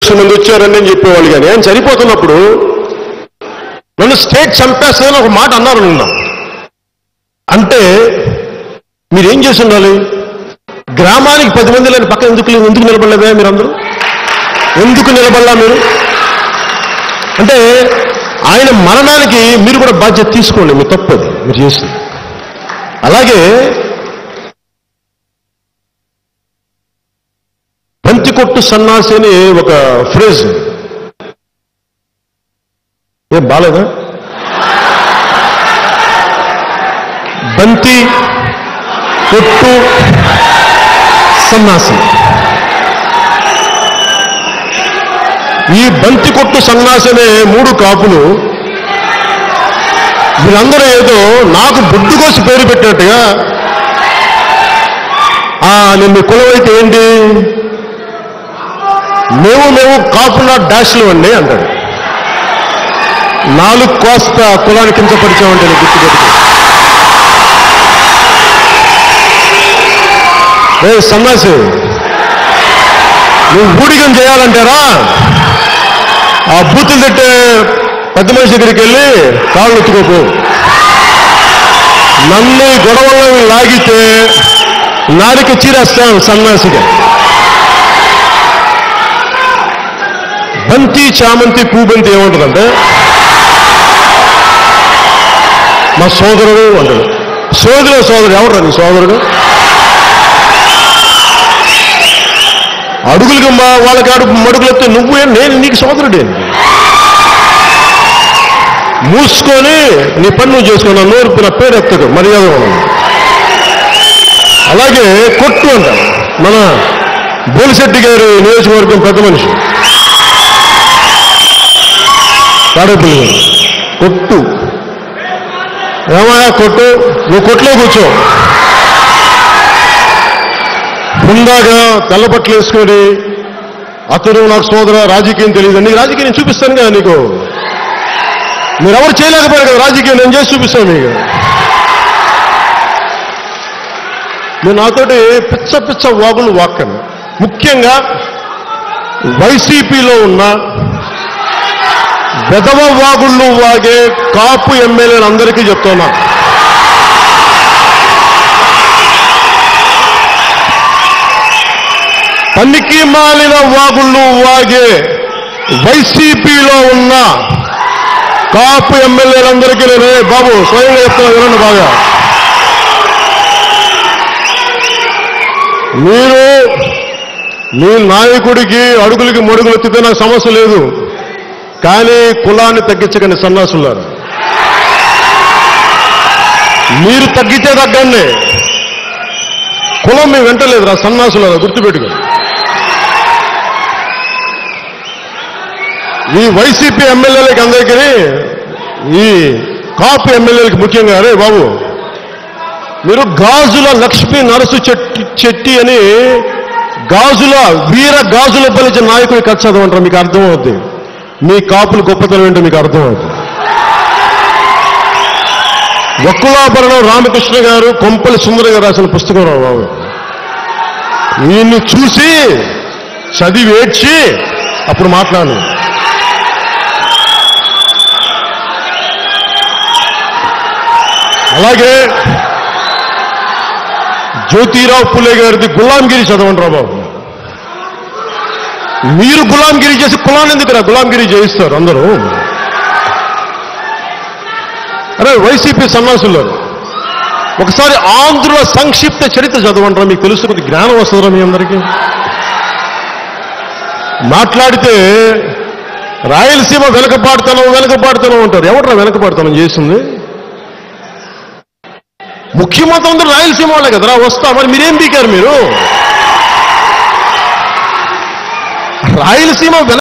లక్షల మంది వచ్చారని నేను చెప్పేవాళ్ళు కానీ ఆయన చనిపోతున్నప్పుడు నన్ను స్టేట్ చంపేస్తుందని ఒక మాట అన్నారు నిన్న అంటే మీరేం చేసి ఉండాలి గ్రామానికి పది మంది లేని పక్కన ఎందుకు ఎందుకు నిలబడలేదా మీరందరూ ఎందుకు నిలబడలా మీరు అంటే ఆయన మరణానికి మీరు కూడా బాధ్యత తీసుకోండి మీ తప్పది మీరు చేసింది అలాగే బంతి కొట్టు సన్నాసి అని ఒక ఫ్రేజ్ ఏం బాలేదా బంతి కొట్టు సన్నాసి ఈ బంతి కొట్టు సన్నాసి అనే మూడు కాపులు వీళ్ళందరూ ఏదో నాకు బొడ్డు కోసి పేరు పెట్టినట్టుగా ఆ నేను మీ కులం అయితే ఏంటి మేము మేము కాపుల డాష్లు అండి అంటాడు నాలుగు కోస్త కులాన్ని కించపరిచామంటే నేను గుర్తుపెట్టుకో ఏ సన్నాసి నువ్వు ఊడిగం చేయాలంటారా ఆ బూతులు తిట్టే పెద్ద మనిషి దగ్గరికి వెళ్ళి కాళ్ళు ఎత్తుకోకు నన్ను ఈ గొడవల్లో లాగితే నారికి చీరేస్తాను సన్నాసిగా బంతి చామంతి పూబంతి ఏముంటుందంటే మా సోదరుడు అంటాడు సోదరుడు సోదరుడు ఎవరు నీ సోదరుడు అడుగులకి మా వాళ్ళకి అడుగు మడుగులు వస్తే నువ్వే నేను నీకు సోదరుడే మూసుకొని నీ పని నువ్వు చేసుకో నా నోరు నా పేరు ఎత్తదు మర్యాద ఉండదు. అలాగే కొట్టు అంట మన బోలిశెట్టి గారి నియోజకవర్గం పెద్ద మనిషి తాడేపల్లి గారు. కొట్టు ఏమయ్యా కొట్టు నువ్వు కొట్లో కూర్చో హుందాగా తెల్ల బట్టలు వేసుకొని అతను నాకు సోదర రాజకీయం తెలియదు నీకు రాజకీయం నేను చూపిస్తాను కదా నీకు మీరెవరు చేయలేకపోయారు కదా రాజకీయం నేను చేసి చూపిస్తాను మీకు నేను నాతోటి పిచ్చ పిచ్చ వాగులు వాక్కను ముఖ్యంగా వైసీపీలో ఉన్న వెధవ వాగుళ్ళు వాగే కాపు ఎమ్మెల్యేలు అందరికీ చెప్తున్నా పనికి మాలిన వాగుళ్ళు వాగే వైసీపీలో ఉన్న కాపు ఎమ్మెల్యేలందరికీ నేను "ఏ బాబు స్వయంగా చెప్తున్నా వినండి బాగా మీరు మీ నాయకుడికి అడుగులకి మడుగులు ఎత్తితే నాకు సమస్య లేదు కానీ కులాన్ని తగ్గించకండి సన్నాసులారు మీరు తగ్గితే తగ్గండి కులం మీ వెంటలేదు రా సన్నాసులారా గుర్తుపెట్టుకో ఈ వైసీపీ ఎమ్మెల్యేలకి అందరికీ ఈ కాపు ఎమ్మెల్యేలకి ముఖ్యంగా అరే బాబు మీరు గాజుల లక్ష్మీ నరసు చెట్టి చెట్టి అని గాజుల వీర గాజుల బలిచిన నాయకుడి కథ చదవంటారు మీకు అర్థమవుద్ది మీ కాపులు గొప్పతనం ఏంటో మీకు అర్థమవుతుంది వక్కులాభరణం రామకృష్ణ గారు కొంపలి సుందర గారు రాసిన పుస్తకం రా బాబు ఈయన్ని చూసి చదివి ఏడ్చి అప్పుడు మాట్లాడు అలాగే జ్యోతిరావు పులే గారిది గులాంగిరి చదవండి రా బాబు మీరు గులాంగిరి చేసి కులాన్ని ఎందుకురా గులాంగిరి చేయిస్తారు అందరూ అరే వైసీపీ సన్నాసులు ఒకసారి ఆంధ్రుల సంక్షిప్త చరిత్ర చదవంటారా మీకు తెలుసు కొద్ది జ్ఞానం వస్తుందిరా మీ అందరికీ మాట్లాడితే రాయలసీమ వెనకబాడుతనం వెనకబాడుతనం అంటారు ఎవడరా వెనకబాడుతనం చేసింది ముఖ్యమంత్రి అందరూ రాయలసీమ వాళ్ళే కదరా వస్తా మరి మీరేం పీకారు మీరు రాయలసీమ వెనక